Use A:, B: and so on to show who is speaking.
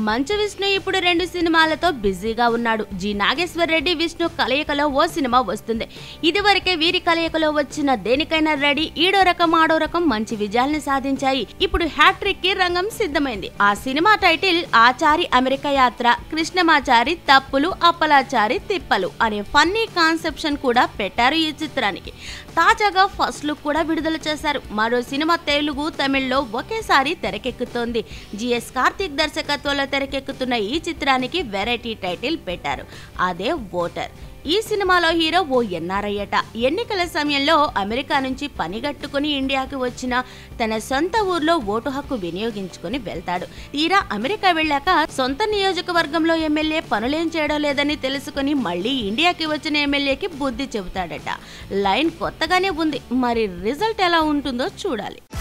A: మంచు విష్ణు ఇప్పుడు రెండు సినిమాలతో బిజీగా ఉన్నాడు జి నాగేశ్వర్ రెడ్డి విష్ణు కలయికలో ఓ సినిమా వస్తుంది ఇదివరకే వీరి కలయికలో వచ్చిన దేనికైనా రెడీ ఈడో రకం ఆడో రకం మంచి విజయాల్ని సాధించాయి ఇప్పుడు హ్యాట్రిక్ కి రంగం సిద్ధమైంది ఆ సినిమా టైటిల్ ఆచారి అమెరికా యాత్ర కృష్ణమాచారి తప్పులు అప్పలాచారి తిప్పలు అనే ఫన్నీ కాన్సెప్షన్ కూడా పెట్టారు ఈ చిత్రానికి తాజాగా ఫస్ట్ లుక్ కూడా విడుదల చేశారు మరో సినిమా తెలుగు తమిళ్లో ఒకేసారి తెరకెక్కుతోంది జిఎస్ కార్తిక్ దర్శకత్వంలో తెరకెక్కుతున్న ఈ చిత్రానికి వెరైటీ టైటిల్ పెట్టారు అదే ఓటర్ ఈ సినిమాలో హీరో ఓ ఎన్ఆర్ఐ అట ఎన్నికల సమయంలో అమెరికా నుంచి పనిగట్టుకుని ఇండియాకి వచ్చిన తన సొంత ఊర్లో ఓటు హక్కు వినియోగించుకుని వెళ్తాడు తీరా అమెరికా వెళ్ళాక సొంత నియోజకవర్గంలో ఎమ్మెల్యే పనులేం చేయడం లేదని తెలుసుకుని మళ్ళీ ఇండియాకి వచ్చిన ఎమ్మెల్యేకి బుద్ధి చెబుతాడట లైన్ కొత్తగానే ఉంది మరి రిజల్ట్ ఎలా ఉంటుందో చూడాలి